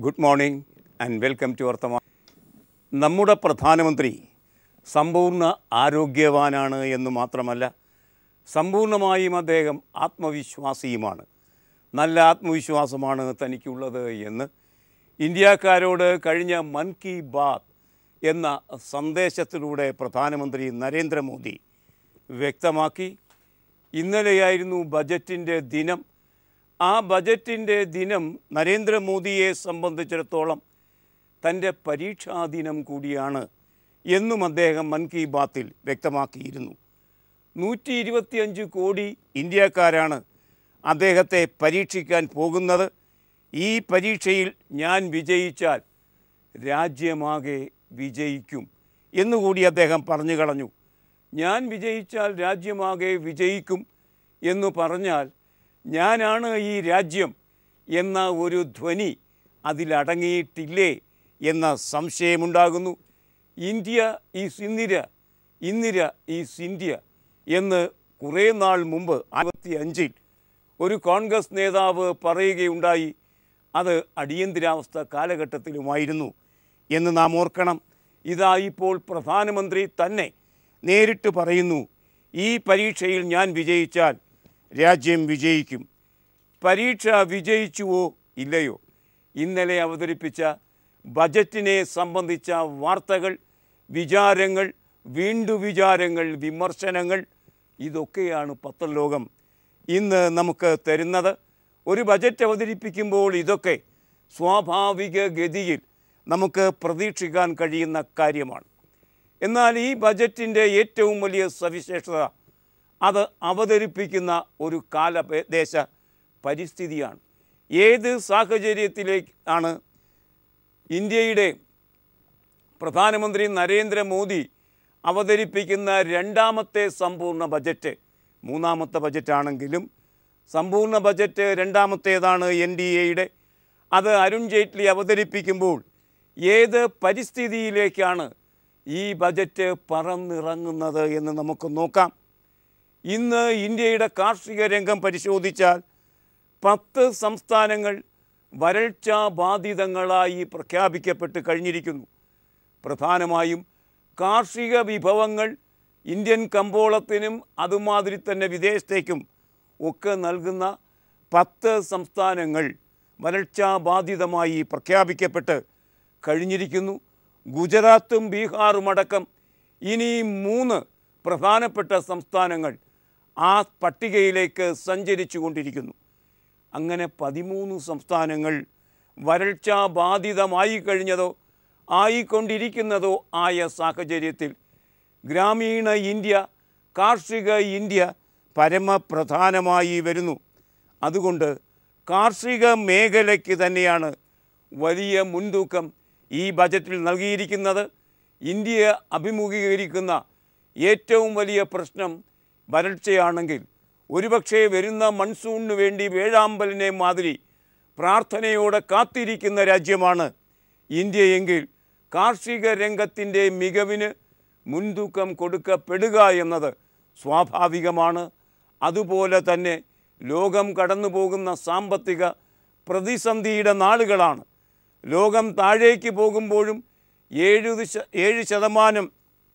good morning and welcome to Vartaman നമ്മുടെ പ്രധാനമന്ത്രി സമ്പൂർണ്ണ ആരോഗ്യവാനാണ് എന്ന് മാത്രമല്ല സമ്പൂർണ്ണമായും അദ്ദേഹം ആത്മവിശ്വാസിയുമാണ് നല്ല ആത്മവിശ്വാസമാണ് തനിക്കുള്ളത് എന്ന് ഇന്ത്യക്കാരോട് കഴിഞ്ഞ മൻ കി ബാത്ത് എന്ന സന്ദേശത്തിലൂടെ പ്രധാനമന്ത്രി നരേന്ദ്രമോദി വ്യക്തമാക്കി ഇന്നലെയായിരുന്നു ബജറ്റിൻ്റെ ദിനം ആ ബജറ്റിൻ്റെ ദിനം നരേന്ദ്രമോദിയെ സംബന്ധിച്ചിടത്തോളം തൻ്റെ പരീക്ഷാ ദിനം കൂടിയാണ് എന്നും അദ്ദേഹം മൻ കി ബാത്തിൽ വ്യക്തമാക്കിയിരുന്നു നൂറ്റി ഇരുപത്തിയഞ്ച് കോടി ഇന്ത്യക്കാരാണ് അദ്ദേഹത്തെ പരീക്ഷിക്കാൻ പോകുന്നത് ഈ പരീക്ഷയിൽ ഞാൻ വിജയിച്ചാൽ രാജ്യമാകെ വിജയിക്കും എന്നുകൂടി അദ്ദേഹം പറഞ്ഞു കളഞ്ഞു ഞാൻ വിജയിച്ചാൽ രാജ്യമാകെ വിജയിക്കും എന്ന് പറഞ്ഞാൽ ഞാനാണ് ഈ രാജ്യം എന്ന ഒരു ധ്വനി അതിലടങ്ങിയിട്ടില്ലേ എന്ന സംശയമുണ്ടാകുന്നു India is Indira Indira is India എന്ന് കുറേ നാൾ മുമ്പ് അറുപത്തി അഞ്ചിൽ ഒരു കോൺഗ്രസ് നേതാവ് പറയുകയുണ്ടായി അത് അടിയന്തരാവസ്ഥ കാലഘട്ടത്തിലുമായിരുന്നു എന്ന് നാം ഓർക്കണം ഇതാ ഇപ്പോൾ പ്രധാനമന്ത്രി തന്നെ നേരിട്ട് പറയുന്നു ഈ പരീക്ഷയിൽ ഞാൻ വിജയിച്ചാൽ രാജ്യം വിജയിക്കും പരീക്ഷ വിജയിച്ചുവോ ഇല്ലയോ ഇന്നലെ അവതരിപ്പിച്ച ബജറ്റിനെ സംബന്ധിച്ച വാർത്തകൾ വിചാരങ്ങൾ വീണ്ടു വിചാരങ്ങൾ വിമർശനങ്ങൾ ഇതൊക്കെയാണ് പത്രലോകം ഇന്ന് നമുക്ക് തരുന്നത് ഒരു ബജറ്റ് അവതരിപ്പിക്കുമ്പോൾ ഇതൊക്കെ സ്വാഭാവിക ഗതിയിൽ നമുക്ക് പ്രതീക്ഷിക്കാൻ കഴിയുന്ന കാര്യമാണ് എന്നാൽ ഈ ബജറ്റിൻ്റെ ഏറ്റവും വലിയ സവിശേഷത അത് അവതരിപ്പിക്കുന്ന ഒരു കാലദേശ പരിസ്ഥിതിയാണ് ഏത് സാഹചര്യത്തിലേക്കാണ് ഇന്ത്യയുടെ പ്രധാനമന്ത്രി നരേന്ദ്രമോദി അവതരിപ്പിക്കുന്ന രണ്ടാമത്തെ സമ്പൂർണ്ണ ബജറ്റ് മൂന്നാമത്തെ ബജറ്റാണെങ്കിലും സമ്പൂർണ്ണ ബജറ്റ് രണ്ടാമത്തേതാണ് എൻ ഡി എയുടെ അത് അരുൺ ജെയ്റ്റ്ലി അവതരിപ്പിക്കുമ്പോൾ ഏത് പരിസ്ഥിതിയിലേക്കാണ് ഈ ബജറ്റ് പറന്നിറങ്ങുന്നത് എന്ന് നമുക്ക് നോക്കാം ഇന്ന് ഇന്ത്യയുടെ കാർഷിക രംഗം പരിശോധിച്ചാൽ പത്ത് സംസ്ഥാനങ്ങൾ വരൾച്ചാ ബാധിതങ്ങളായി പ്രഖ്യാപിക്കപ്പെട്ട് കഴിഞ്ഞിരിക്കുന്നു പ്രധാനമായും കാർഷിക വിഭവങ്ങൾ ഇന്ത്യൻ കമ്പോളത്തിനും അതുമാതിരി തന്നെ വിദേശത്തേക്കും ഒക്കെ നൽകുന്ന പത്ത് സംസ്ഥാനങ്ങൾ വരൾച്ചാ ബാധിതമായി പ്രഖ്യാപിക്കപ്പെട്ട് കഴിഞ്ഞിരിക്കുന്നു ഗുജറാത്തും ബീഹാറും അടക്കം ഇനി മൂന്ന് പ്രധാനപ്പെട്ട സംസ്ഥാനങ്ങൾ ആ പട്ടികയിലേക്ക് സഞ്ചരിച്ചു കൊണ്ടിരിക്കുന്നു അങ്ങനെ പതിമൂന്ന് സംസ്ഥാനങ്ങൾ വരൾച്ചാ ബാധിതമായി കഴിഞ്ഞതോ ആയിക്കൊണ്ടിരിക്കുന്നതോ ആയ സാഹചര്യത്തിൽ ഗ്രാമീണ ഇന്ത്യ കാർഷിക ഇന്ത്യ പരമപ്രധാനമായി വരുന്നു അതുകൊണ്ട് കാർഷിക മേഖലയ്ക്ക് തന്നെയാണ് വലിയ മുൻതൂക്കം ഈ ബജറ്റിൽ നൽകിയിരിക്കുന്നത് ഇന്ത്യ അഭിമുഖീകരിക്കുന്ന ഏറ്റവും വലിയ പ്രശ്നം വരൾച്ചയാണെങ്കിൽ ഒരുപക്ഷെ വരുന്ന മൺസൂണിന് വേണ്ടി വേഴാമ്പലിനെ മാതിരി പ്രാർത്ഥനയോടെ കാത്തിരിക്കുന്ന രാജ്യമാണ് ഇന്ത്യയെങ്കിൽ കാർഷിക രംഗത്തിൻ്റെ മികവിന് മുൻതൂക്കം കൊടുക്കപ്പെടുക എന്നത് സ്വാഭാവികമാണ് അതുപോലെ തന്നെ ലോകം കടന്നു പോകുന്ന സാമ്പത്തിക പ്രതിസന്ധിയുടെ നാളുകളാണ് ലോകം താഴേക്ക് പോകുമ്പോഴും ഏഴ് ദിശ- ഏഴ് ശതമാനം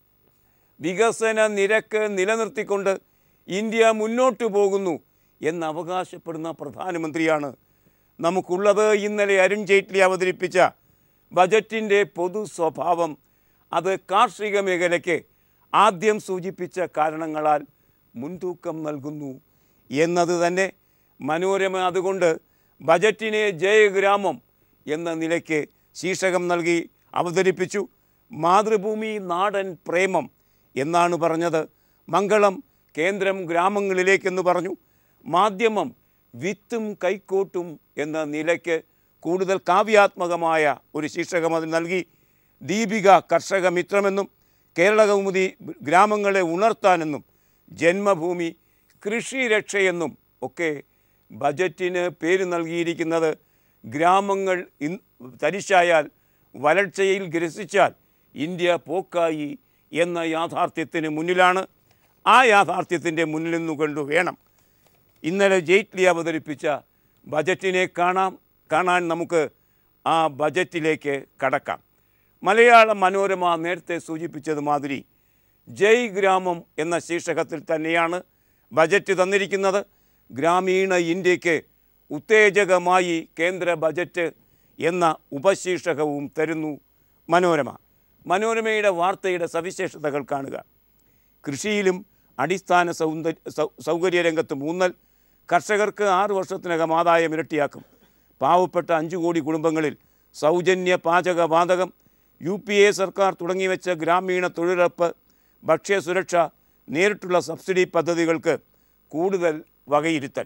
വികസന നിരക്ക് നിലനിർത്തിക്കൊണ്ട് ഇന്ത്യ മുന്നോട്ട് പോകുന്നു എന്ന് അവകാശപ്പെടുന്ന പ്രധാനമന്ത്രിയാണ് നമുക്കുള്ളത് ഇന്നലെ അരുൺ ജെയ്റ്റ്ലി അവതരിപ്പിച്ച ബജറ്റിൻ്റെ പൊതു സ്വഭാവം അത് കാർഷിക മേഖലയ്ക്ക് ആദ്യം സൂചിപ്പിച്ച കാരണങ്ങളാൽ മുൻതൂക്കം നൽകുന്നു എന്നത് തന്നെ മനോരമ അതുകൊണ്ട് ബജറ്റിനെ ജയഗ്രാമം എന്ന നിലയ്ക്ക് ശീർഷകം നൽകി അവതരിപ്പിച്ചു മാതൃഭൂമി നാടൻ പ്രേമം എന്നാണ് പറഞ്ഞത് മംഗളം കേന്ദ്രം ഗ്രാമങ്ങളിലേക്കെന്ന് പറഞ്ഞു മാധ്യമം വിത്തും കൈക്കോട്ടും എന്ന നിലയ്ക്ക് കൂടുതൽ കാവ്യാത്മകമായ ഒരു ശീർഷകം അതിൽ നൽകി ദീപിക കർഷക മിത്രമെന്നും കേരള കൗമുദി ഗ്രാമങ്ങളെ ഉണർത്താനെന്നും ജന്മഭൂമി കൃഷി രക്ഷയെന്നും ഒക്കെ ബജറ്റിന് പേര് നൽകിയിരിക്കുന്നത് ഗ്രാമങ്ങൾ ഇൻ തരിശായാൽ വരൾച്ചയിൽ ഗ്രസിച്ചാൽ ഇന്ത്യ പോക്കായി എന്ന യാഥാർത്ഥ്യത്തിന് മുന്നിലാണ് ആ യാഥാർത്ഥ്യത്തിൻ്റെ മുന്നിൽ നിന്നുകൊണ്ട് വേണം ഇന്നലെ ജെയ്റ്റ്ലി അവതരിപ്പിച്ച ബജറ്റിനെ കാണാം കാണാൻ നമുക്ക് ആ ബജറ്റിലേക്ക് കടക്കാം മലയാള മനോരമ നേരത്തെ സൂചിപ്പിച്ചതുമാതിരി ജയ് ഗ്രാമം എന്ന ശീർഷകത്തിൽ തന്നെയാണ് ബജറ്റ് തന്നിരിക്കുന്നത് ഗ്രാമീണ ഇന്ത്യക്ക് ഉത്തേജകമായി കേന്ദ്ര ബജറ്റ് എന്ന ഉപശീർഷകവും തരുന്നു മനോരമ മനോരമയുടെ വാർത്തയുടെ സവിശേഷതകൾ കാണുക കൃഷിയിലും അടിസ്ഥാന സൗന്ദര്യ സൗ- സൗകര്യ രംഗത്തും ഊന്നൽ കർഷകർക്ക് ആറു വർഷത്തിനകം ആദായം ഇരട്ടിയാക്കും പാവപ്പെട്ട അഞ്ചു കോടി കുടുംബങ്ങളിൽ സൗജന്യ പാചകവാതകം യു പി എ സർക്കാർ തുടങ്ങിവെച്ച ഗ്രാമീണ തൊഴിലുറപ്പ് ഭക്ഷ്യസുരക്ഷ നേരിട്ടുള്ള സബ്സിഡി പദ്ധതികൾക്ക് കൂടുതൽ വകയിരുത്തൽ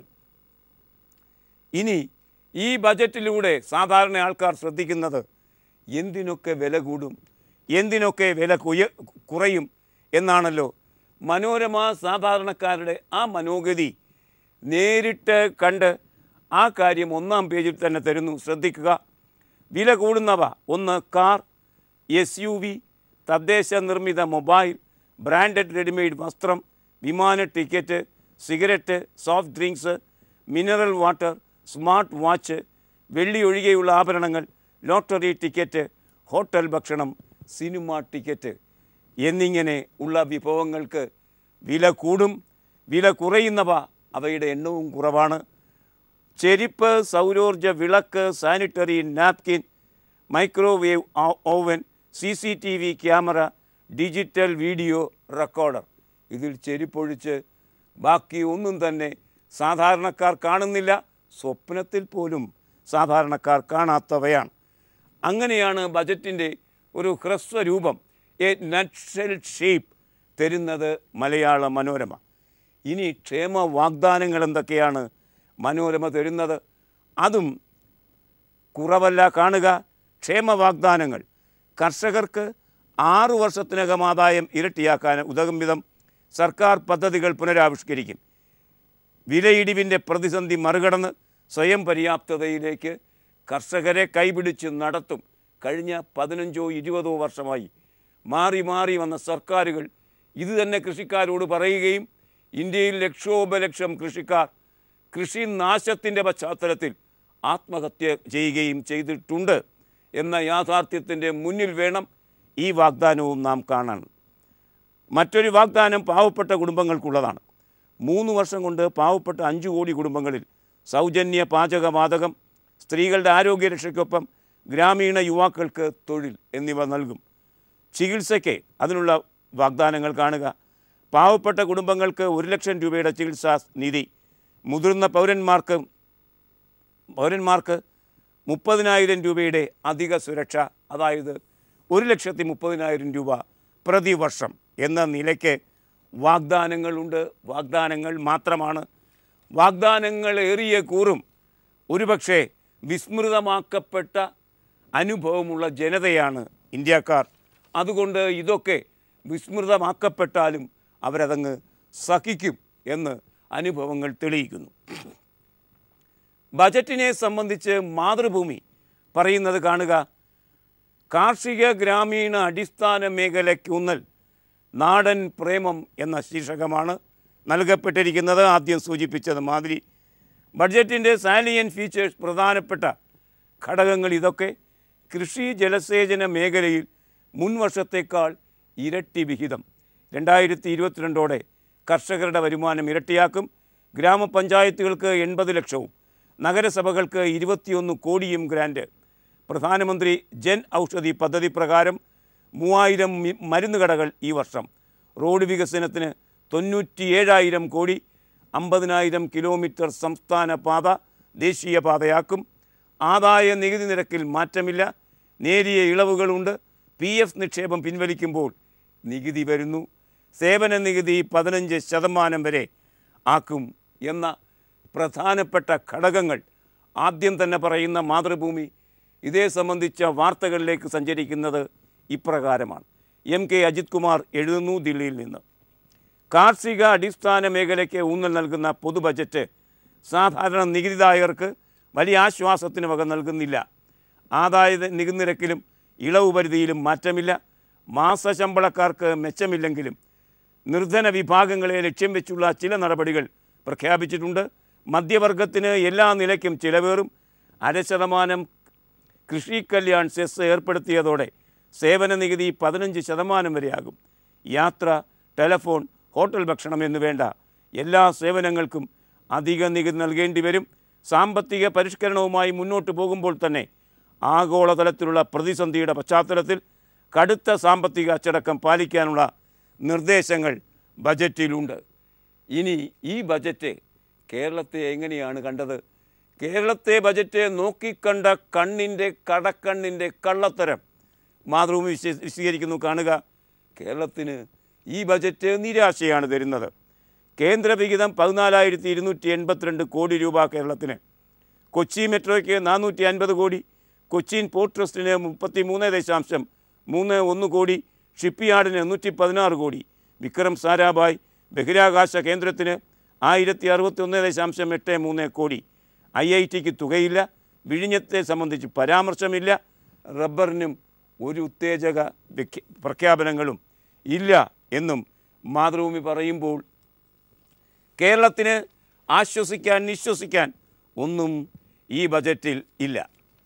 ഇനി ഈ ബജറ്റിലൂടെ സാധാരണ ആൾക്കാർ ശ്രദ്ധിക്കുന്നത് എന്തിനൊക്കെ വില കൂടും എന്തിനൊക്കെ വില കുയ കുറയും എന്നാണല്ലോ മനോരമ സാധാരണക്കാരുടെ ആ മനോഗതി നേരിട്ട് കണ്ട് ആ കാര്യം ഒന്നാം പേജിൽ തന്നെ തരുന്നു ശ്രദ്ധിക്കുക വില കൂടുന്നവ ഒന്ന് കാർ എസ് യു വി തദ്ദേശ നിർമ്മിത മൊബൈൽ ബ്രാൻഡഡ് റെഡിമെയ്ഡ് വസ്ത്രം വിമാന ticket cigarette soft drinks mineral water smart watch വെള്ളി ഒഴികെയുള്ള ആഭരണങ്ങൾ ലോട്ടറി ടിക്കറ്റ് ഹോട്ടൽ ഭക്ഷണം സിനിമ ടിക്കറ്റ് എന്നിങ്ങനെ ഉള്ള വിഭവങ്ങൾക്ക് വില കൂടും വില കുറയുന്നവ അവയുടെ എണ്ണവും കുറവാണ് ചെരിപ്പ് സൗരോർജ വിളക്ക് സാനിറ്ററി നാപ്കിൻ മൈക്രോവേവ് ഓ- oven C C T V camera digital video recorder ഇതിൽ ചെരിപ്പൊഴിച്ച് ബാക്കി ഒന്നും തന്നെ സാധാരണക്കാർ കാണുന്നില്ല സ്വപ്നത്തിൽ പോലും സാധാരണക്കാർ കാണാത്തവയാണ് അങ്ങനെയാണ് ബജറ്റിൻ്റെ ഒരു ഹ്രസ്വരൂപം എ നട്ഷൽ ഷേപ്പ് തരുന്നത് മലയാള മനോരമ ഇനി ക്ഷേമ വാഗ്ദാനങ്ങൾ എന്തൊക്കെയാണ് മനോരമ തരുന്നത് അതും കുറവല്ല കാണുക ക്ഷേമ വാഗ്ദാനങ്ങൾ കർഷകർക്ക് ആറു വർഷത്തിനകം ആദായം ഇരട്ടിയാക്കാൻ ഉതകും വിധം സർക്കാർ പദ്ധതികൾ പുനരാവിഷ്കരിക്കും വിലയിടിവിൻ്റെ പ്രതിസന്ധി മറികടന്ന് സ്വയം പര്യാപ്തതയിലേക്ക് കർഷകരെ കൈപിടിച്ച് നടത്തും കഴിഞ്ഞ പതിനഞ്ചോ ഇരുപതോ വർഷമായി മാറി മാറി വന്ന സർക്കാരുകൾ ഇത് തന്നെ കൃഷിക്കാരോട് പറയുകയും ഇന്ത്യയിൽ ലക്ഷോപലക്ഷം കൃഷിക്കാർ കൃഷി നാശത്തിൻ്റെ പശ്ചാത്തലത്തിൽ ആത്മഹത്യ ചെയ്യുകയും ചെയ്തിട്ടുണ്ട് എന്ന യാഥാർത്ഥ്യത്തിൻ്റെ മുന്നിൽ വേണം ഈ വാഗ്ദാനവും നാം കാണാൻ മറ്റൊരു വാഗ്ദാനം പാവപ്പെട്ട കുടുംബങ്ങൾക്കുള്ളതാണ് മൂന്ന് വർഷം കൊണ്ട് പാവപ്പെട്ട അഞ്ച് കോടി കുടുംബങ്ങളിൽ സൗജന്യ പാചകവാതകം സ്ത്രീകളുടെ ആരോഗ്യരക്ഷയ്ക്കൊപ്പം ഗ്രാമീണ യുവാക്കൾക്ക് തൊഴിൽ എന്നിവ നൽകും ചികിത്സയ്ക്ക് അതിനുള്ള വാഗ്ദാനങ്ങൾ കാണുക പാവപ്പെട്ട കുടുംബങ്ങൾക്ക് ഒരു ലക്ഷം രൂപയുടെ ചികിത്സാ നിധി മുതിർന്ന പൗരന്മാർക്ക് പൗരന്മാർക്ക് മുപ്പതിനായിരം രൂപയുടെ അധിക സുരക്ഷ അതായത് ഒരു ലക്ഷത്തി മുപ്പതിനായിരം രൂപ പ്രതിവർഷം എന്ന നിലയ്ക്ക് വാഗ്ദാനങ്ങളുണ്ട് വാഗ്ദാനങ്ങൾ മാത്രമാണ് വാഗ്ദാനങ്ങൾ ഏറിയ കൂറും ഒരുപക്ഷെ വിസ്മൃതമാക്കപ്പെട്ട അനുഭവമുള്ള ജനതയാണ് ഇന്ത്യക്കാർ അതുകൊണ്ട് ഇതൊക്കെ വിസ്മൃതമാക്കപ്പെട്ടാലും അവരതങ്ങ് സഹിക്കും എന്ന് അനുഭവങ്ങൾ തെളിയിക്കുന്നു ബജറ്റിനെ സംബന്ധിച്ച് മാതൃഭൂമി പറയുന്നത് കാണുക കാർഷിക ഗ്രാമീണ അടിസ്ഥാന മേഖലയ്ക്കൂന്നൽ നാടൻ പ്രേമം എന്ന ശീർഷകമാണ് നൽകപ്പെട്ടിരിക്കുന്നത് ആദ്യം സൂചിപ്പിച്ചത് മാതിരി ബഡ്ജറ്റിൻ്റെ സാലിയൻ ഫീച്ചേഴ്സ് പ്രധാനപ്പെട്ട ഘടകങ്ങൾ ഇതൊക്കെ കൃഷി ജലസേചന മേഖലയിൽ മുൻ വർഷത്തേക്കാൾ ഇരട്ടി വിഹിതം രണ്ടായിരത്തി ഇരുപത്തിരണ്ടോടെ കർഷകരുടെ വരുമാനം ഇരട്ടിയാക്കും ഗ്രാമപഞ്ചായത്തുകൾക്ക് എൺപത് ലക്ഷവും നഗരസഭകൾക്ക് ഇരുപത്തിയൊന്ന് കോടിയും ഗ്രാൻറ്റ് പ്രധാനമന്ത്രി ജൻ ഔഷധി പദ്ധതി പ്രകാരം മൂവായിരം മി- മരുന്ന് കടകൾ ഈ വർഷം റോഡ് വികസനത്തിന് തൊണ്ണൂറ്റി ഏഴായിരം കോടി അമ്പതിനായിരം കിലോമീറ്റർ സംസ്ഥാന പാത ദേശീയപാതയാക്കും ആദായ നികുതി നിരക്കിൽ മാറ്റമില്ല നേരിയ ഇളവുകളുണ്ട് പി എഫ് നിക്ഷേപം പിൻവലിക്കുമ്പോൾ നികുതി വരുന്നു സേവന നികുതി പതിനഞ്ച് ശതമാനം വരെ ആക്കും എന്ന പ്രധാനപ്പെട്ട ഘടകങ്ങൾ ആദ്യം തന്നെ പറയുന്ന മാതൃഭൂമി ഇതേ സംബന്ധിച്ച വാർത്തകളിലേക്ക് സഞ്ചരിക്കുന്നത് ഇപ്രകാരമാണ് എം കെ അജിത് കുമാർ എഴുതുന്നു ദില്ലിയിൽ നിന്ന് കാർഷിക അടിസ്ഥാന മേഖലയ്ക്ക് ഊന്നൽ നൽകുന്ന പൊതു ബജറ്റ് സാധാരണ നികുതിദായകർക്ക് വലിയ ആശ്വാസത്തിന് വക നൽകുന്നില്ല ആദായ നികുതി നിരക്കിലും ഇളവ് പരിധിയിലും മാറ്റമില്ല മാസശമ്പളക്കാർക്ക് മെച്ചമില്ലെങ്കിലും നിർധന വിഭാഗങ്ങളെ ലക്ഷ്യം വെച്ചുള്ള ചില നടപടികൾ പ്രഖ്യാപിച്ചിട്ടുണ്ട് മധ്യവർഗത്തിന് എല്ലാ നിലയ്ക്കും ചിലവേറും അര ശതമാനം കൃഷി കല്യാൺ സെസ് ഏർപ്പെടുത്തിയതോടെ സേവന നികുതി പതിനഞ്ച് ശതമാനം വരെയാകും യാത്ര ടെലഫോൺ ഹോട്ടൽ ഭക്ഷണം എന്നു വേണ്ട എല്ലാ സേവനങ്ങൾക്കും അധിക നികുതി നൽകേണ്ടി വരും സാമ്പത്തിക പരിഷ്കരണവുമായി മുന്നോട്ട് പോകുമ്പോൾ തന്നെ ആഗോളതലത്തിലുള്ള പ്രതിസന്ധിയുടെ പശ്ചാത്തലത്തിൽ കടുത്ത സാമ്പത്തിക അച്ചടക്കം പാലിക്കാനുള്ള നിർദ്ദേശങ്ങൾ ബജറ്റിലുണ്ട് ഇനി ഈ ബജറ്റ് കേരളത്തെ എങ്ങനെയാണ് കണ്ടത് കേരളത്തെ ബജറ്റ് നോക്കിക്കണ്ട കണ്ണിൻ്റെ കടക്കണ്ണിൻ്റെ കള്ളത്തരം മാതൃഭൂമി വിശേ- വിശദീകരിക്കുന്നു കാണുക കേരളത്തിന് ഈ ബജറ്റ് നിരാശയാണ് തരുന്നത് കേന്ദ്ര വിഹിതം പതിനാലായിരത്തി ഇരുന്നൂറ്റി എൺപത്തിരണ്ട് കോടി രൂപ കേരളത്തിന് കൊച്ചി മെട്രോയ്ക്ക് നാനൂറ്റി അൻപത് കോടി കൊച്ചിൻ പോർട്ട് ട്രസ്റ്റിന് മുപ്പത്തി മൂന്ന് ദശാംശം മൂന്ന് ഒന്ന് കോടി ഷിപ്പ് യാർഡിന് നൂറ്റി പതിനാറ് കോടി വിക്രം സാരാഭായ് ബഹിരാകാശ കേന്ദ്രത്തിന് ആയിരത്തി അറുപത്തി ഒന്ന് ദശാംശം എട്ട് മൂന്ന് കോടി ഐ ഐ ടിക്ക് തുകയില്ല വിഴിഞ്ഞത്തെ സംബന്ധിച്ച് പരാമർശമില്ല റബ്ബറിനും ഒരു ഉത്തേജക വ്യഖ്യ- പ്രഖ്യാപനങ്ങളും ഇല്ല എന്നും മാതൃഭൂമി പറയുമ്പോൾ കേരളത്തിന് ആശ്വസിക്കാൻ നിശ്വസിക്കാൻ ഒന്നും ഈ ബജറ്റിൽ ഇല്ല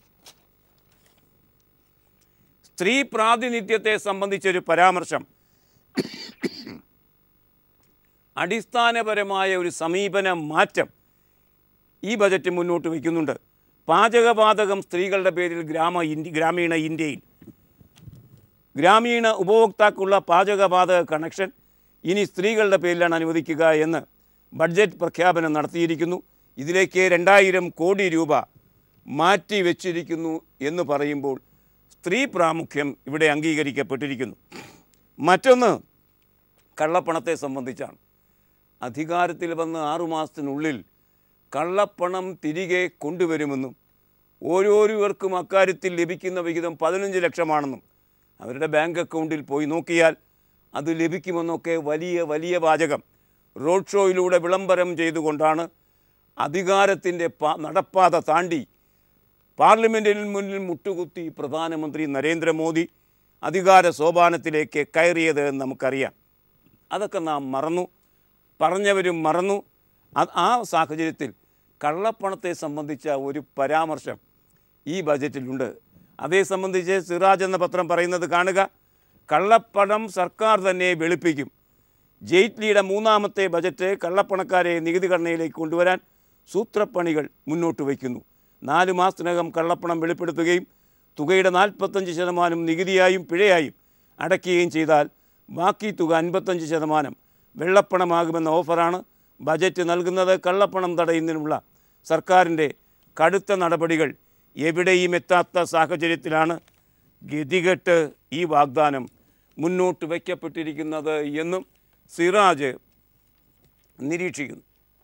സ്ത്രീ പ്രാതിനിധ്യത്തെ സംബന്ധിച്ചൊരു പരാമർശം അടിസ്ഥാനപരമായ ഒരു സമീപന മാറ്റം ഈ ബജറ്റ് മുന്നോട്ട് വയ്ക്കുന്നുണ്ട് പാചകവാതകം സ്ത്രീകളുടെ പേരിൽ ഗ്രാമ ഇന്ത്യ ഗ്രാമീണ ഇന്ത്യയിൽ ഗ്രാമീണ ഉപഭോക്താക്കുള്ള പാചകവാതക കണക്ഷൻ ഇനി സ്ത്രീകളുടെ പേരിലാണ് അനുവദിക്കുക എന്ന് ബഡ്ജറ്റ് പ്രഖ്യാപനം നടത്തിയിരിക്കുന്നു ഇതിലേക്ക് രണ്ടായിരം കോടി രൂപ മാറ്റി വെച്ചിരിക്കുന്നു എന്ന് പറയുമ്പോൾ സ്ത്രീ പ്രാമുഖ്യം ഇവിടെ അംഗീകരിക്കപ്പെട്ടിരിക്കുന്നു മറ്റൊന്ന് കള്ളപ്പണത്തെ സംബന്ധിച്ചാണ് അധികാരത്തിൽ വന്ന് ആറുമാസത്തിനുള്ളിൽ കള്ളപ്പണം തിരികെ കൊണ്ടുവരുമെന്നും ഓരോരുവർക്കും അക്കാര്യത്തിൽ ലഭിക്കുന്ന വിഹിതം പതിനഞ്ച് ലക്ഷമാണെന്നും അവരുടെ ബാങ്ക് അക്കൗണ്ടിൽ പോയി നോക്കിയാൽ അത് ലഭിക്കുമെന്നൊക്കെ വലിയ വലിയ വാചകം റോഡ് ഷോയിലൂടെ വിളംബരം ചെയ്തുകൊണ്ടാണ് അധികാരത്തിൻ്റെ പാ നടപ്പാത താണ്ടി പാർലമെൻറ്റിന് മുന്നിൽ മുട്ടുകുത്തി പ്രധാനമന്ത്രി നരേന്ദ്രമോദി അധികാര സോപാനത്തിലേക്ക് കയറിയത് എന്ന് നമുക്കറിയാം അതൊക്കെ നാം മറന്നു പറഞ്ഞവരും മറന്നു അത് ആ സാഹചര്യത്തിൽ കള്ളപ്പണത്തെ സംബന്ധിച്ച ഒരു പരാമർശം ഈ ബജറ്റിലുണ്ട് അതേ സംബന്ധിച്ച് സിറാജ് എന്ന പത്രം പറയുന്നത് കാണുക കള്ളപ്പണം സർക്കാർ തന്നെ വെളുപ്പിക്കും ജെയ്റ്റ്ലിയുടെ മൂന്നാമത്തെ ബജറ്റ് കള്ളപ്പണക്കാരെ നികുതി ഘടനയിലേക്ക് കൊണ്ടുവരാൻ സൂത്രപ്പണികൾ മുന്നോട്ട് വയ്ക്കുന്നു നാല് മാസത്തിനകം കള്ളപ്പണം വെളിപ്പെടുത്തുകയും തുകയുടെ നാൽപ്പത്തഞ്ച് ശതമാനം നികുതിയായും പിഴയായും അടയ്ക്കുകയും ചെയ്താൽ ബാക്കി തുക അൻപത്തഞ്ച് ശതമാനം വെള്ളപ്പണമാകുമെന്ന ഓഫറാണ് ബജറ്റ് നൽകുന്നത് കള്ളപ്പണം തടയുന്നതിനുള്ള സർക്കാരിൻ്റെ കടുത്ത നടപടികൾ എവിടെയും എത്താത്ത സാഹചര്യത്തിലാണ് ഗതികെട്ട് ഈ വാഗ്ദാനം മുന്നോട്ട് വയ്ക്കപ്പെട്ടിരിക്കുന്നത് എന്നും സിറാജ് നിരീക്ഷിക്കുന്നു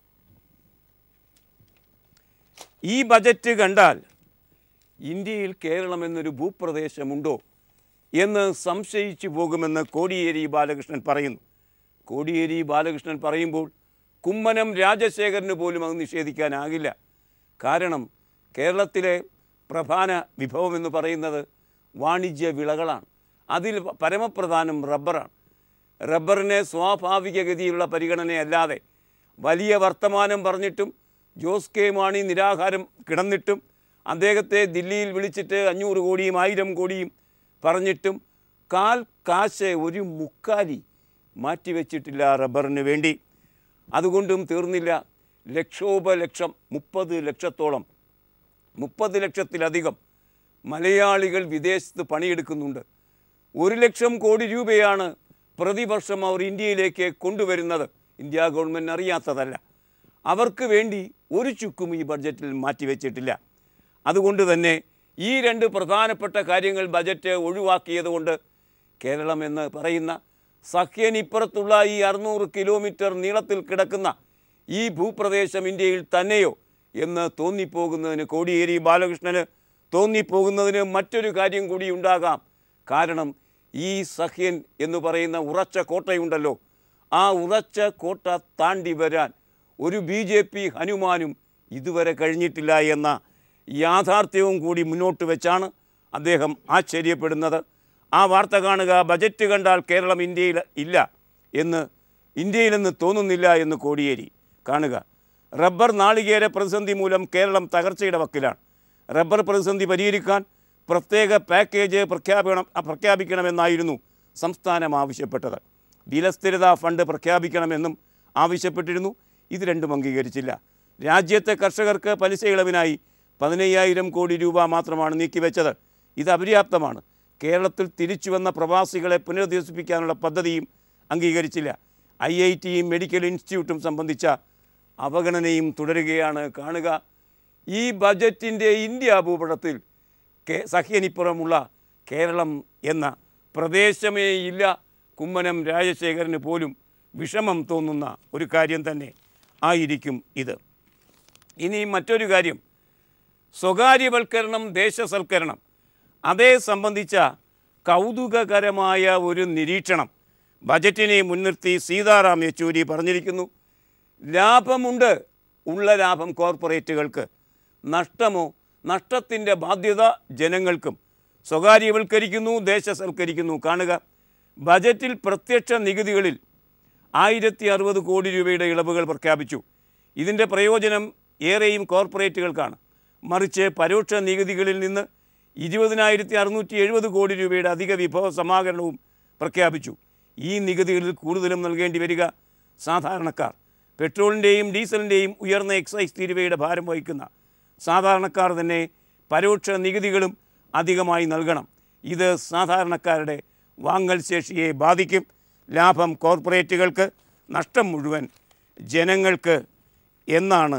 ഈ ബജറ്റ് കണ്ടാൽ ഇന്ത്യയിൽ കേരളം എന്നൊരു ഭൂപ്രദേശമുണ്ടോ എന്ന് സംശയിച്ചു പോകുമെന്ന് കോടിയേരി ബാലകൃഷ്ണൻ പറയുന്നു കോടിയേരി ബാലകൃഷ്ണൻ പറയുമ്പോൾ കുമ്മനം രാജശേഖരന് പോലും അത് നിഷേധിക്കാനാകില്ല കാരണം കേരളത്തിലെ പ്രധാന വിഭവം എന്ന് പറയുന്നത് വാണിജ്യ വിളകളാണ് അതിൽ പരമപ്രധാനം റബ്ബറാണ് റബ്ബറിനെ സ്വാഭാവികഗതിയിലുള്ള പരിഗണനയല്ലാതെ വലിയ വർത്തമാനം പറഞ്ഞിട്ടും ജോസ് കെ മാണി നിരാഹാരം കിടന്നിട്ടും അദ്ദേഹത്തെ ദില്ലിയിൽ വിളിച്ചിട്ട് അഞ്ഞൂറ് കോടിയും ആയിരം കോടിയും പറഞ്ഞിട്ടും കാൽ കാശ് ഒരു മുക്കാലി മാറ്റിവെച്ചിട്ടില്ല റബ്ബറിന് വേണ്ടി അതുകൊണ്ടും തീർന്നില്ല ലക്ഷോപലക്ഷം മുപ്പത് ലക്ഷത്തോളം മുപ്പത് ലക്ഷത്തിലധികം മലയാളികൾ വിദേശത്ത് പണിയെടുക്കുന്നുണ്ട് ഒരു ലക്ഷം കോടി രൂപയാണ് പ്രതിവർഷം അവർ ഇന്ത്യയിലേക്ക് കൊണ്ടുവരുന്നത് ഇന്ത്യ ഗവൺമെൻറ് അറിയാത്തതല്ല അവർക്ക് വേണ്ടി ഒരു ചുക്കും ഈ ബഡ്ജറ്റിൽ മാറ്റിവെച്ചിട്ടില്ല അതുകൊണ്ട് തന്നെ ഈ രണ്ട് പ്രധാനപ്പെട്ട കാര്യങ്ങൾ ബജറ്റ് ഒഴിവാക്കിയതുകൊണ്ട് കേരളം എന്ന് പറയുന്ന സഖ്യനിപ്പുറത്തുള്ള ഈ അറുന്നൂറ് കിലോമീറ്റർ നീളത്തിൽ കിടക്കുന്ന ഈ ഭൂപ്രദേശം ഇന്ത്യയിൽ തന്നെയോ എന്ന് തോന്നിപ്പോകുന്നതിന് കോടിയേരി ബാലകൃഷ്ണന് തോന്നിപ്പോകുന്നതിന് മറ്റൊരു കാര്യം കൂടി ഉണ്ടാകാം കാരണം ഈ സഖ്യൻ എന്ന് പറയുന്ന ഉറച്ച കോട്ടയുണ്ടല്ലോ ആ ഉറച്ച കോട്ട താണ്ടി വരാൻ ഒരു ബി ജെ പി ഹനുമാനും ഇതുവരെ കഴിഞ്ഞിട്ടില്ല എന്ന യാഥാർത്ഥ്യവും കൂടി മുന്നോട്ട് വെച്ചാണ് അദ്ദേഹം ആശ്ചര്യപ്പെടുന്നത് ആ വാർത്ത കാണുക ബജറ്റ് കണ്ടാൽ കേരളം ഇന്ത്യയിൽ ഇല്ല എന്ന് ഇന്ത്യയിലെന്ന് തോന്നുന്നില്ല എന്ന് കോടിയേരി കാണുക റബ്ബർ നാളികേര പ്രതിസന്ധി മൂലം കേരളം തകർച്ചയുടെ വക്കിലാണ് റബ്ബർ പ്രതിസന്ധി പരിഹരിക്കാൻ പ്രത്യേക പാക്കേജ് പ്രഖ്യാപനം പ്രഖ്യാപിക്കണമെന്നായിരുന്നു സംസ്ഥാനം ആവശ്യപ്പെട്ടത് വിലസ്ഥിരതാ ഫണ്ട് പ്രഖ്യാപിക്കണമെന്നും ആവശ്യപ്പെട്ടിരുന്നു ഇത് രണ്ടും അംഗീകരിച്ചില്ല രാജ്യത്തെ കർഷകർക്ക് പലിശ ഇളവിനായി പതിനയ്യായിരം കോടി രൂപ മാത്രമാണ് നീക്കിവെച്ചത് ഇത് അപര്യാപ്തമാണ് കേരളത്തിൽ തിരിച്ചു വന്ന പ്രവാസികളെ പുനരധിവസിപ്പിക്കാനുള്ള പദ്ധതിയും അംഗീകരിച്ചില്ല ഐ ഐ ടിയും മെഡിക്കൽ ഇൻസ്റ്റിറ്റ്യൂട്ടും സംബന്ധിച്ച അവഗണനയും തുടരുകയാണ് കാണുക ഈ ബജറ്റിൻ്റെ ഇന്ത്യ ഭൂപടത്തിൽ കേ സഹ്യനിപ്പുറമുള്ള കേരളം എന്ന പ്രദേശമേ ഇല്ല കുമ്മനം രാജശേഖരന് പോലും വിഷമം തോന്നുന്ന ഒരു കാര്യം തന്നെ ആയിരിക്കും ഇത് ഇനി മറ്റൊരു കാര്യം സ്വകാര്യവൽക്കരണം ദേശസൽക്കരണം അതേ സംബന്ധിച്ച കൗതുകകരമായ ഒരു നിരീക്ഷണം ബജറ്റിനെ മുൻനിർത്തി സീതാറാം യെച്ചൂരി പറഞ്ഞിരിക്കുന്നു ലാഭമുണ്ട് ഉള്ള ലാഭം കോർപ്പറേറ്റുകൾക്ക് നഷ്ടമോ നഷ്ടത്തിൻ്റെ ബാധ്യത ജനങ്ങൾക്കും സ്വകാര്യവൽക്കരിക്കുന്നു ദേശസൽക്കരിക്കുന്നു കാണുക ബജറ്റിൽ പ്രത്യക്ഷ നികുതികളിൽ ആയിരത്തി അറുപത് കോടി രൂപയുടെ ഇളവുകൾ പ്രഖ്യാപിച്ചു ഇതിൻ്റെ പ്രയോജനം ഏറെയും കോർപ്പറേറ്റുകൾക്കാണ് മറിച്ച് പരോക്ഷ നികുതികളിൽ നിന്ന് ഇരുപതിനായിരത്തി അറുന്നൂറ്റി എഴുപത് കോടി രൂപയുടെ അധിക വിഭവ സമാഹരണവും പ്രഖ്യാപിച്ചു ഈ നികുതികളിൽ കൂടുതലും നൽകേണ്ടി വരിക സാധാരണക്കാർ പെട്രോളിൻ്റെയും ഡീസലിൻ്റെയും ഉയർന്ന എക്സൈസ് തീരുവയുടെ ഭാരം വഹിക്കുന്ന സാധാരണക്കാർ തന്നെ പരോക്ഷ നികുതികളും അധികമായി നൽകണം ഇത് സാധാരണക്കാരുടെ വാങ്ങൽ ശേഷിയെ ബാധിക്കും ലാഭം കോർപ്പറേറ്റുകൾക്ക് നഷ്ടം മുഴുവൻ ജനങ്ങൾക്ക് എന്നാണ്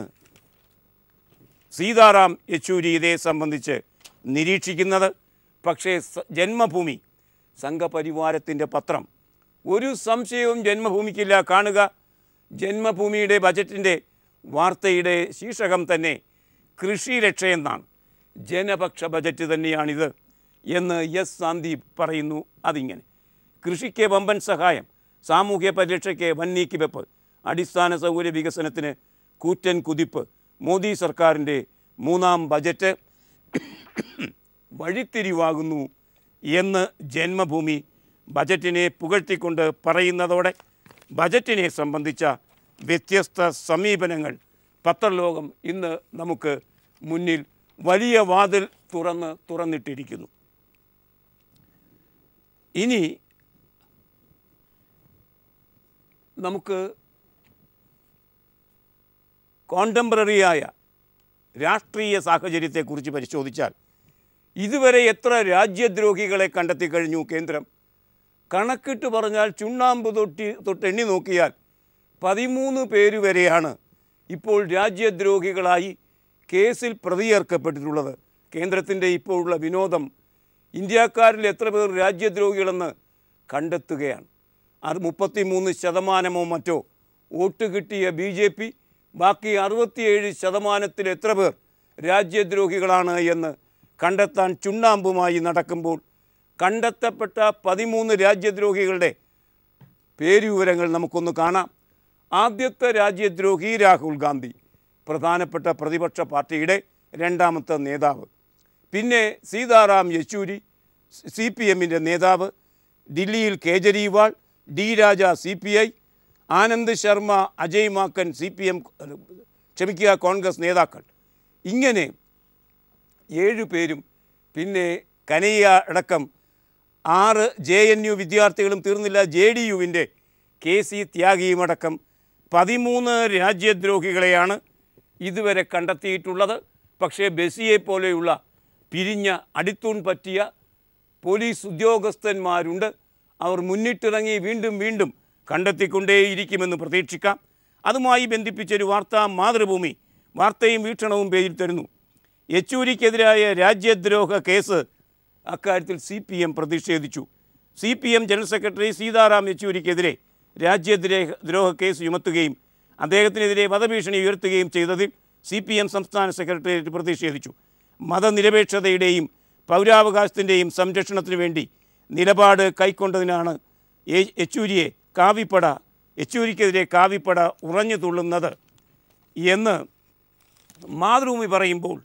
സീതാറാം യെച്ചൂരി ഇതേ സംബന്ധിച്ച് നിരീക്ഷിക്കുന്നത് പക്ഷേ സ- ജന്മഭൂമി സംഘപരിവാരത്തിൻ്റെ പത്രം ഒരു സംശയവും ജന്മഭൂമിക്കില്ല കാണുക ജന്മഭൂമിയുടെ ബജറ്റിൻ്റെ വാർത്തയുടെ ശീർഷകം തന്നെ കൃഷി രക്ഷയെന്നാണ് ജനപക്ഷ ബജറ്റ് തന്നെയാണിത് എന്ന് എസ് സന്ദീപ് പറയുന്നു അതിങ്ങനെ കൃഷിക്ക് വമ്പൻ സഹായം സാമൂഹ്യ പരിരക്ഷയ്ക്ക് വൻ നീക്കിവെപ്പ് അടിസ്ഥാന സൗകര്യ വികസനത്തിന് കൂറ്റൻ കുതിപ്പ് മോദി സർക്കാരിൻ്റെ മൂന്നാം ബജറ്റ് വഴിത്തിരിവാകുന്നു എന്ന് ജന്മഭൂമി ബജറ്റിനെ പുകഴ്ത്തിക്കൊണ്ട് പറയുന്നതോടെ ബജറ്റിനെ സംബന്ധിച്ച വ്യത്യസ്ത സമീപനങ്ങൾ പത്രലോകം ഇന്ന് നമുക്ക് മുന്നിൽ വലിയ വാതിൽ തുറന്ന് തുറന്നിട്ടിരിക്കുന്നു ഇനി നമുക്ക് കോണ്ടംപററിയായ രാഷ്ട്രീയ സാഹചര്യത്തെക്കുറിച്ച് പരിശോധിച്ചാൽ ഇതുവരെ എത്ര രാജ്യദ്രോഹികളെ കണ്ടെത്തി കഴിഞ്ഞു കേന്ദ്രം കണക്കിട്ട് പറഞ്ഞാൽ ചുണ്ണാമ്പ് തൊട്ടി തൊട്ട് എണ്ണി നോക്കിയാൽ പതിമൂന്ന് പേര് വരെയാണ് ഇപ്പോൾ രാജ്യദ്രോഹികളായി കേസിൽ പ്രതിയേർക്കപ്പെട്ടിട്ടുള്ളത് കേന്ദ്രത്തിൻ്റെ ഇപ്പോഴുള്ള വിനോദം ഇന്ത്യക്കാരിൽ എത്ര പേർ രാജ്യദ്രോഹികളെന്ന് കണ്ടെത്തുകയാണ് അത് മുപ്പത്തി മൂന്ന് ശതമാനമോ മറ്റോ വോട്ട് കിട്ടിയ ബി ജെ പി ബാക്കി അറുപത്തിയേഴ് ശതമാനത്തിൽ എത്ര പേർ രാജ്യദ്രോഹികളാണ് എന്ന് കണ്ടെത്താൻ ചുണ്ണാമ്പുമായി നടക്കുമ്പോൾ കണ്ടെത്തപ്പെട്ട പതിമൂന്ന് രാജ്യദ്രോഹികളുടെ പേരുവിവരങ്ങൾ നമുക്കൊന്ന് കാണാം ആദ്യത്തെ രാജ്യദ്രോഹി രാഹുൽ ഗാന്ധി പ്രധാനപ്പെട്ട പ്രതിപക്ഷ പാർട്ടിയുടെ രണ്ടാമത്തെ നേതാവ് പിന്നെ സീതാറാം യെച്ചൂരി സി പി എമ്മിൻ്റെ നേതാവ് ദില്ലിയിൽ Kejriwal D Raja C P I Anand Sharma Ajay Maken C P M ക്ഷമിക്കുക കോൺഗ്രസ് നേതാക്കൾ ഇങ്ങനെ ഏഴ് പേരും പിന്നെ കനയ്യ അടക്കം ആറ് ജെ എൻ യു വിദ്യാർത്ഥികളും തീർന്നില്ല ജെ ഡി യുവിൻ്റെ കെ സി ത്യാഗിയുമടക്കം പതിമൂന്ന് രാജ്യദ്രോഹികളെയാണ് ഇതുവരെ കണ്ടെത്തിയിട്ടുള്ളത് പക്ഷേ ബസിയെ പോലെയുള്ള പിരിഞ്ഞ അടിത്തൂൺ പറ്റിയ പോലീസ് ഉദ്യോഗസ്ഥന്മാരുണ്ട് അവർ മുന്നിട്ടിറങ്ങി വീണ്ടും വീണ്ടും കണ്ടെത്തിക്കൊണ്ടേയിരിക്കുമെന്ന് പ്രതീക്ഷിക്കാം അതുമായി ബന്ധിപ്പിച്ചൊരു വാർത്ത മാതൃഭൂമി വാർത്തയും വീക്ഷണവും പേജിൽ തരുന്നു യെച്ചൂരിക്കെതിരായ രാജ്യദ്രോഹ കേസ് അക്കാര്യത്തിൽ സി പി എം പ്രതിഷേധിച്ചു C P M general secretary Sitaram യെച്ചൂരിക്കെതിരെ രാജ്യദ്രോഹ ദ്രോഹ കേസ് ചുമത്തുകയും അദ്ദേഹത്തിനെതിരെ വധഭീഷണി ഉയർത്തുകയും ചെയ്തതിൽ സി പി എം സംസ്ഥാന സെക്രട്ടേറിയറ്റ് പ്രതിഷേധിച്ചു മതനിരപേക്ഷതയുടെയും പൗരാവകാശത്തിൻ്റെയും സംരക്ഷണത്തിനു വേണ്ടി നിലപാട് കൈക്കൊണ്ടതിനാണ് യെ- യെച്ചൂരിയെ കാവിപ്പട യെച്ചൂരിക്കെതിരെ കാവിപ്പട ഉറഞ്ഞു തുള്ളുന്നത് എന്ന് മാതൃഭൂമി പറയുമ്പോൾ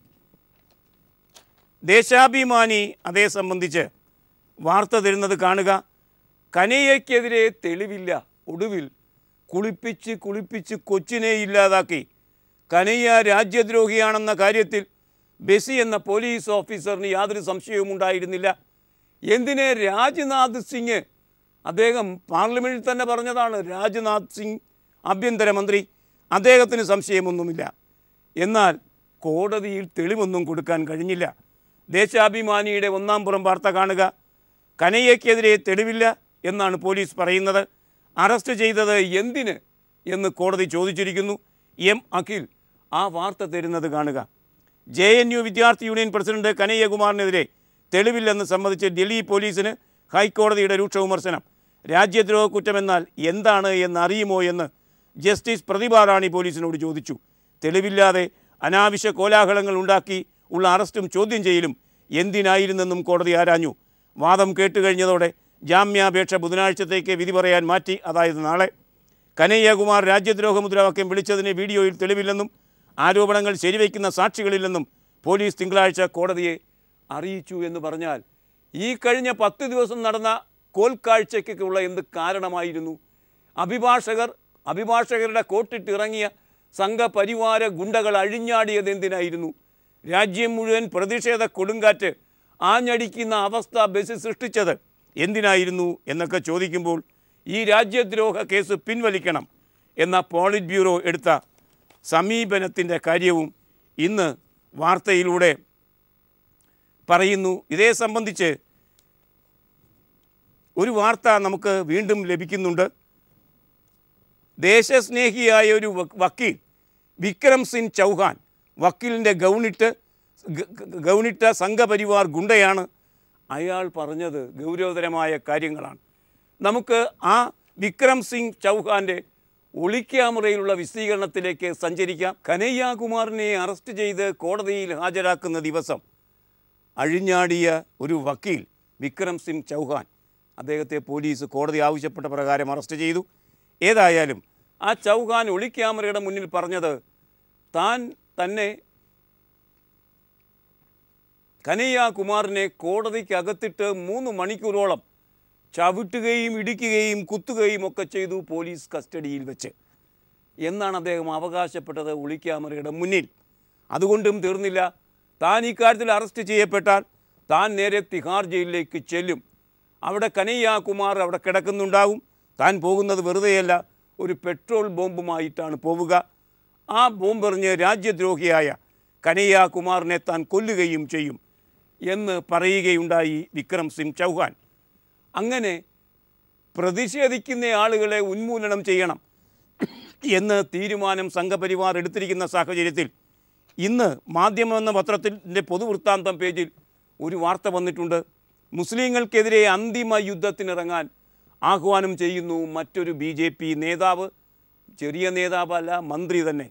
ദേശാഭിമാനി അതേ സംബന്ധിച്ച് വാർത്ത തരുന്നത് കാണുക കനയ്യക്കെതിരെ തെളിവില്ല ഒടുവിൽ കുളിപ്പിച്ച് കുളിപ്പിച്ച് കൊച്ചിനെ ഇല്ലാതാക്കി കനയ്യ രാജ്യദ്രോഹിയാണെന്ന കാര്യത്തിൽ ബെസി എന്ന പോലീസ് ഓഫീസറിന് യാതൊരു സംശയവും ഉണ്ടായിരുന്നില്ല എന്തിനെ രാജ്നാഥ് സിംഗ് അദ്ദേഹം പാർലമെൻറ്റിൽ തന്നെ പറഞ്ഞതാണ് രാജ്നാഥ് സിംഗ് ആഭ്യന്തരമന്ത്രി അദ്ദേഹത്തിന് സംശയമൊന്നുമില്ല എന്നാൽ കോടതിയിൽ തെളിവൊന്നും കൊടുക്കാൻ കഴിഞ്ഞില്ല ദേശാഭിമാനിയുടെ ഒന്നാം പുറം വാർത്ത കാണുക കനയ്യക്കെതിരെ തെളിവില്ല എന്നാണ് പോലീസ് പറയുന്നത് അറസ്റ്റ് ചെയ്തത് എന്തിന് എന്ന് കോടതി ചോദിച്ചിരിക്കുന്നു എം അഖിൽ ആ വാർത്ത തരുന്നത് കാണുക ജെ എൻ യു വിദ്യാർത്ഥി യൂണിയൻ പ്രസിഡന്റ് കനയ്യകുമാറിനെതിരെ തെളിവില്ലെന്ന് സംബന്ധിച്ച് ഡൽഹി പോലീസിന് ഹൈക്കോടതിയുടെ രൂക്ഷ വിമർശനം രാജ്യദ്രോഹ കുറ്റമെന്നാൽ എന്താണ് എന്നറിയുമോ എന്ന് ജസ്റ്റിസ് പ്രതിഭ റാണി പോലീസിനോട് ചോദിച്ചു തെളിവില്ലാതെ അനാവശ്യ കോലാഹലങ്ങൾ ഉണ്ടാക്കി ഉള്ള അറസ്റ്റും ചോദ്യം ചെയ്യലും എന്തിനായിരുന്നെന്നും കോടതി ആരാഞ്ഞു വാദം കേട്ടുകഴിഞ്ഞതോടെ ജാമ്യാപേക്ഷ ബുധനാഴ്ചത്തേക്ക് വിധി പറയാൻ മാറ്റി അതായത് നാളെ കനയ്യകുമാർ രാജ്യദ്രോഹ മുദ്രാവാക്യം വിളിച്ചതിന് വീഡിയോയിൽ തെളിവില്ലെന്നും ആരോപണങ്ങൾ ശരിവയ്ക്കുന്ന സാക്ഷികളില്ലെന്നും പോലീസ് തിങ്കളാഴ്ച കോടതിയെ അറിയിച്ചു എന്ന് പറഞ്ഞാൽ ഈ കഴിഞ്ഞ പത്ത് ദിവസം നടന്ന കോൽക്കാഴ്ചയ്ക്കുള്ള എന്ത് കാരണമായിരുന്നു അഭിഭാഷകർ അഭിഭാഷകരുടെ കോട്ടിട്ടിറങ്ങിയ സംഘപരിവാര ഗുണ്ടകൾ അഴിഞ്ഞാടിയത് എന്തിനായിരുന്നു രാജ്യം മുഴുവൻ പ്രതിഷേധ കൊടുങ്കാറ്റ് ആഞ്ഞടിക്കുന്ന അവസ്ഥ ബസ് സൃഷ്ടിച്ചത് എന്തിനായിരുന്നു എന്നൊക്കെ ചോദിക്കുമ്പോൾ ഈ രാജ്യദ്രോഹ കേസ് പിൻവലിക്കണം എന്ന പോളിറ്റ് ബ്യൂറോ എടുത്ത സമീപനത്തിൻ്റെ കാര്യവും ഇന്ന് വാർത്തയിലൂടെ പറയുന്നു ഇതേ സംബന്ധിച്ച് ഒരു വാർത്ത നമുക്ക് വീണ്ടും ലഭിക്കുന്നുണ്ട് ദേശസ്നേഹിയായ ഒരു വ- വക്കീൽ വിക്രം സിംഗ് ചൗഹാൻ വക്കീലിൻ്റെ ഗൗണിട്ട് ഗ- ഗ- ഗൗണിട്ട സംഘപരിവാർ ഗുണ്ടയാണ് അയാൾ പറഞ്ഞത് ഗൗരവതരമായ കാര്യങ്ങളാണ് നമുക്ക് ആ വിക്രം സിംഗ് ചൗഹാൻ്റെ ഒളിക്യാമറയിലുള്ള വിശദീകരണത്തിലേക്ക് സഞ്ചരിക്കാം കനയ്യകുമാറിനെ അറസ്റ്റ് ചെയ്ത് കോടതിയിൽ ഹാജരാക്കുന്ന ദിവസം അഴിഞ്ഞാടിയ ഒരു വക്കീൽ വിക്രം സിംഗ് ചൗഹാൻ അദ്ദേഹത്തെ പോലീസ് കോടതി ആവശ്യപ്പെട്ട പ്രകാരം അറസ്റ്റ് ചെയ്തു ഏതായാലും ആ ചൗഹാൻ ഒളിക്യാമറയുടെ മുന്നിൽ പറഞ്ഞത് താൻ തന്നെ കനയ്യകുമാറിനെ കോടതിക്കകത്തിട്ട് മൂന്ന് മണിക്കൂറോളം ചവിട്ടുകയും ഇടിക്കുകയും കുത്തുകയും ഒക്കെ ചെയ്തു പോലീസ് കസ്റ്റഡിയിൽ വെച്ച് എന്നാണ് അദ്ദേഹം അവകാശപ്പെട്ടത് ഒളിക്യാമറയുടെ മുന്നിൽ അതുകൊണ്ടും തീർന്നില്ല താൻ ഇക്കാര്യത്തിൽ അറസ്റ്റ് ചെയ്യപ്പെട്ടാൽ താൻ നേരെ തിഹാർ ജയിലിലേക്ക് ചെല്ലും അവിടെ കനയ്യകുമാർ അവിടെ കിടക്കുന്നുണ്ടാവും താൻ പോകുന്നത് വെറുതെയല്ല ഒരു പെട്രോൾ ബോംബുമായിട്ടാണ് പോവുക ആ ബോംബെറിഞ്ഞ് രാജ്യദ്രോഹിയായ കനയ്യകുമാറിനെ താൻ കൊല്ലുകയും ചെയ്യും എന്ന് പറയുകയുണ്ടായി വിക്രം സിംഗ് ചൗഹാൻ അങ്ങനെ പ്രതിഷേധിക്കുന്ന ആളുകളെ ഉന്മൂലനം ചെയ്യണം എന്ന് തീരുമാനം സംഘപരിവാർ എടുത്തിരിക്കുന്ന സാഹചര്യത്തിൽ ഇന്ന് മാധ്യമം എന്ന പത്രത്തിൻ്റെ പൊതുവൃത്താന്തം പേജിൽ ഒരു വാർത്ത വന്നിട്ടുണ്ട് മുസ്ലിങ്ങൾക്കെതിരെ അന്തിമ യുദ്ധത്തിനിറങ്ങാൻ ആഹ്വാനം ചെയ്യുന്നു മറ്റൊരു ബി ജെ പി നേതാവ് ചെറിയ നേതാവല്ല മന്ത്രി തന്നെ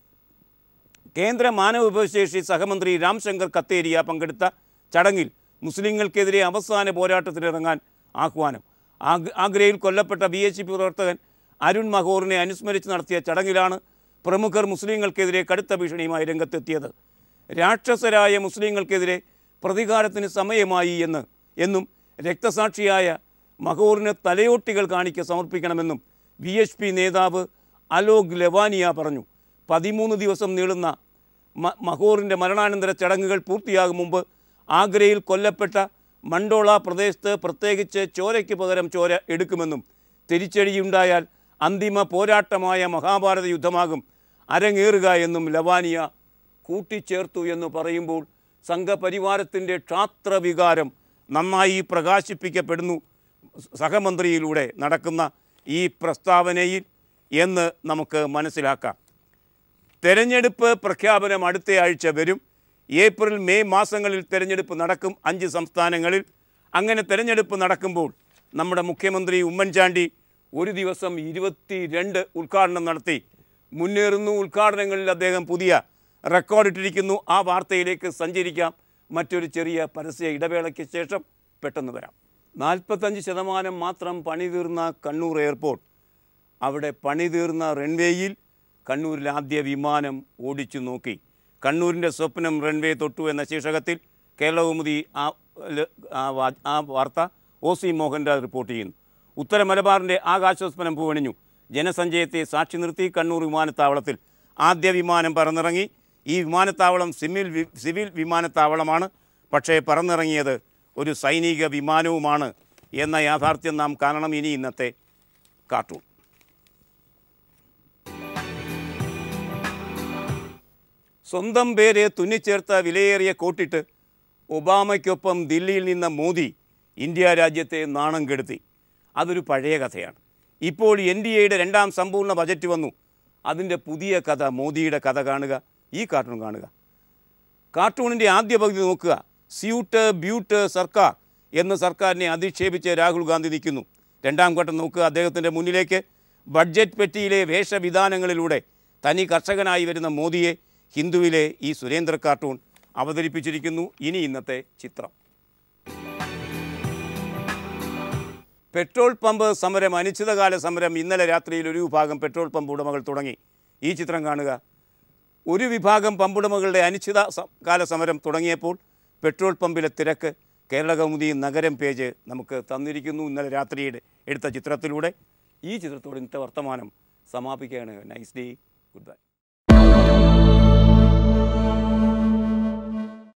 കേന്ദ്ര മാനവ വിഭവശേഷി സഹമന്ത്രി രാംശങ്കർ കത്തേരിയ പങ്കെടുത്ത ചടങ്ങിൽ മുസ്ലിങ്ങൾക്കെതിരെ അവസാന പോരാട്ടത്തിനിറങ്ങാൻ ആഹ്വാനം ആഗ് ആഗ്രയിൽ കൊല്ലപ്പെട്ട ബി എച്ച് പി പ്രവർത്തകൻ അരുൺ മഹോറിനെ അനുസ്മരിച്ച് നടത്തിയ ചടങ്ങിലാണ് പ്രമുഖർ മുസ്ലിങ്ങൾക്കെതിരെ കടുത്ത ഭീഷണിയുമായി രംഗത്തെത്തിയത് രാക്ഷസരായ മുസ്ലിങ്ങൾക്കെതിരെ പ്രതികാരത്തിന് സമയമായി എന്ന് എന്നും രക്തസാക്ഷിയായ മഹോറിന് തലയോട്ടികൾ കാണിക്ക സമർപ്പിക്കണമെന്നും വി എച്ച് പി നേതാവ് അലോക് ലവാനിയ പറഞ്ഞു പതിമൂന്ന് ദിവസം നീളുന്ന മ- മഹോറിൻ്റെ മരണാനന്തര ചടങ്ങുകൾ പൂർത്തിയാകും മുമ്പ് ആഗ്രയിൽ കൊല്ലപ്പെട്ട മണ്ടോള പ്രദേശത്ത് പ്രത്യേകിച്ച് ചോരയ്ക്ക് പകരം ചോര എടുക്കുമെന്നും തിരിച്ചടിയുണ്ടായാൽ അന്തിമ പോരാട്ടമായ മഹാഭാരത യുദ്ധമാകും അരങ്ങേറുക എന്നും ലവാനിയ കൂട്ടിച്ചേർത്തു എന്ന് പറയുമ്പോൾ സംഘപരിവാരത്തിൻ്റെ ക്ഷാത്രവികാരം നന്നായി പ്രകാശിപ്പിക്കപ്പെടുന്നു സഹമന്ത്രിയിലൂടെ നടക്കുന്ന ഈ പ്രസ്താവനയിൽ എന്ന് നമുക്ക് മനസ്സിലാക്കാം തെരഞ്ഞെടുപ്പ് പ്രഖ്യാപനം അടുത്ത ആഴ്ച വരും ഏപ്രിൽ മെയ് മാസങ്ങളിൽ തെരഞ്ഞെടുപ്പ് നടക്കും അഞ്ച് സംസ്ഥാനങ്ങളിൽ അങ്ങനെ തെരഞ്ഞെടുപ്പ് നടക്കുമ്പോൾ നമ്മുടെ മുഖ്യമന്ത്രി ഉമ്മൻചാണ്ടി ഒരു ദിവസം ഇരുപത്തി രണ്ട് ഉദ്ഘാടനം നടത്തി മുന്നേറുന്നു ഉദ്ഘാടനങ്ങളിൽ അദ്ദേഹം പുതിയ റെക്കോർഡിട്ടിരിക്കുന്നു ആ വാർത്തയിലേക്ക് സഞ്ചരിക്കാം മറ്റൊരു ചെറിയ പരസ്യ ഇടവേളയ്ക്ക് ശേഷം പെട്ടെന്ന് വരാം നാൽപ്പത്തഞ്ച് ശതമാനം മാത്രം പണി തീർന്ന കണ്ണൂർ എയർപോർട്ട് അവിടെ പണി തീർന്ന റൺവേയിൽ കണ്ണൂരിൽ ആദ്യ വിമാനം ഓടിച്ചു നോക്കി കണ്ണൂരിൻ്റെ സ്വപ്നം റൺവേ തൊട്ടു എന്ന ശീർഷകത്തിൽ കേരളകൗമുദി ആ ല- ആ വാ- ആ വാർത്ത ഒ സി മോഹൻരാജ് റിപ്പോർട്ട് ചെയ്യുന്നു ഉത്തര മലബാറിൻ്റെ ആകാശസ്മനം പൂവണിഞ്ഞു ജനസഞ്ചയത്തെ സാക്ഷി നിർത്തി കണ്ണൂർ വിമാനത്താവളത്തിൽ ആദ്യ വിമാനം പറന്നിറങ്ങി ഈ വിമാനത്താവളം സിവിൽ വി- സിവിൽ വിമാനത്താവളമാണ് പക്ഷേ പറന്നിറങ്ങിയത് ഒരു സൈനിക വിമാനവുമാണ് എന്ന യാഥാർത്ഥ്യം നാം കാണണം ഇനി ഇന്നത്തെ കാർട്ടൂൺ സ്വന്തം പേര് തുന്നിച്ചേർത്ത വിലയേറിയ കോട്ടിട്ട് ഒബാമയ്ക്കൊപ്പം ദില്ലിയിൽ നിന്ന മോദി ഇന്ത്യ രാജ്യത്തെ നാണം കെടുത്തി അതൊരു പഴയ കഥയാണ് ഇപ്പോൾ എൻ ഡി എയുടെ രണ്ടാം സമ്പൂർണ്ണ ബജറ്റ് വന്നു അതിൻ്റെ പുതിയ കഥ മോദിയുടെ കഥ കാണുക ഈ കാർട്ടൂൺ കാണുക കാർട്ടൂണിൻ്റെ ആദ്യ പകുതി നോക്കുക സ്യൂട്ട് ബ്യൂട്ട് സർക്കാർ എന്ന് സർക്കാരിനെ അധിക്ഷേപിച്ച് രാഹുൽ ഗാന്ധി നിൽക്കുന്നു രണ്ടാം ഘട്ടം നോക്കുക അദ്ദേഹത്തിൻ്റെ മുന്നിലേക്ക് ബഡ്ജറ്റ് പെട്ടിയിലെ വേഷവിധാനങ്ങളിലൂടെ തനി കർഷകനായി വരുന്ന മോദിയെ ഹിന്ദുവിലെ ഈ സുരേന്ദ്ര കാർട്ടൂൺ അവതരിപ്പിച്ചിരിക്കുന്നു ഇനി ഇന്നത്തെ ചിത്രം പെട്രോൾ പമ്പ് സമരം അനിശ്ചിതകാല സമരം ഇന്നലെ രാത്രിയിൽ ഒരു വിഭാഗം പെട്രോൾ പമ്പ് ഉടമകൾ തുടങ്ങി ഈ ചിത്രം കാണുക ഒരു വിഭാഗം പമ്പുടമകളുടെ അനിശ്ചിത സ- കാല സമരം തുടങ്ങിയപ്പോൾ പെട്രോൾ പമ്പിലെ തിരക്ക് കേരള കൗമുദി നഗരം പേജ് നമുക്ക് തന്നിരിക്കുന്നു ഇന്നലെ രാത്രിയുടെ എടുത്ത ചിത്രത്തിലൂടെ ഈ ചിത്രത്തോടെ ഇന്നത്തെ വർത്തമാനം സമാപിക്കുകയാണ് നൈസ് ഡേ ഗുഡ് ബൈ